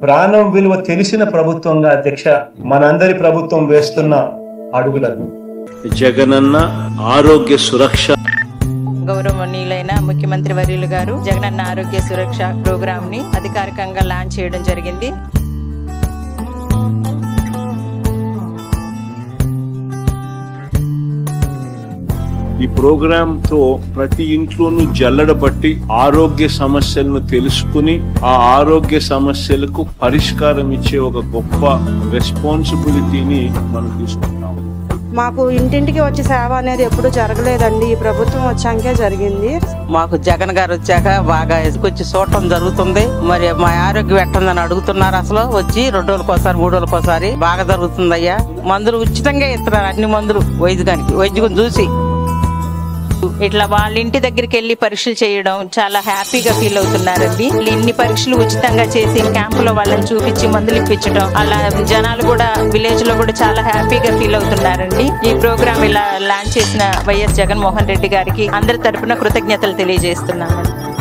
ప్రాణం విలువ తెలిసిన ప్రభుత్వంగా అధ్యక్ష మనందరి ప్రభుత్వం వేస్తున్న అడుగులకు జగనన్న ఆరోగ్య సురక్ష గౌరవనీయులైన ముఖ్యమంత్రి వర్యులు గారు జగనన్న ఆరోగ్య సురక్ష ప్రోగ్రామ్ ని అధికారికంగా లాంచ్ చేయడం జరిగింది ఈ ప్రోగ్రామ్ తో ప్రతి ఇంట్లోనూ జల్లడ పట్టి ఆరోగ్య సమస్యలను తెలుసుకుని ఆ ఆరోగ్య సమస్యలకు పరిష్కారం ఇచ్చే ఒక గొప్ప రెస్పాన్సిబిలిటీని మనం తీసుకుంటాం మాకు ఇంటింటికి వచ్చి సేవ అనేది ఎప్పుడు జరగలేదండి ఈ ప్రభుత్వం వచ్చాకే జరిగింది మాకు జగన్ గారు వచ్చాక బాగా ఎసుకొచ్చి చూడటం జరుగుతుంది మరి మా ఆరోగ్యం ఎట్టుందని అడుగుతున్నారు అసలు వచ్చి రెండు రోజులకోసారి మూడు రోజులకోసారి బాగా జరుగుతుందయ్యా మందులు ఉచితంగా ఇస్తున్నారు అన్ని మందులు వైద్యుగానికి వైద్యుని చూసి ఇట్లా వాళ్ళ ఇంటి దగ్గరికి వెళ్ళి పరీక్షలు చేయడం చాలా హ్యాపీగా ఫీల్ అవుతున్నారండి ఇన్ని పరీక్షలు ఉచితంగా చేసి క్యాంపులో వాళ్ళని చూపించి మందులు ఇప్పించడం అలా జనాలు కూడా విలేజ్ లో కూడా చాలా హ్యాపీగా ఫీల్ అవుతున్నారండి ఈ ప్రోగ్రామ్ ఇలా లాంచ్ చేసిన వైఎస్ జగన్మోహన్ రెడ్డి గారికి అందరి తరపున కృతజ్ఞతలు తెలియజేస్తున్నాను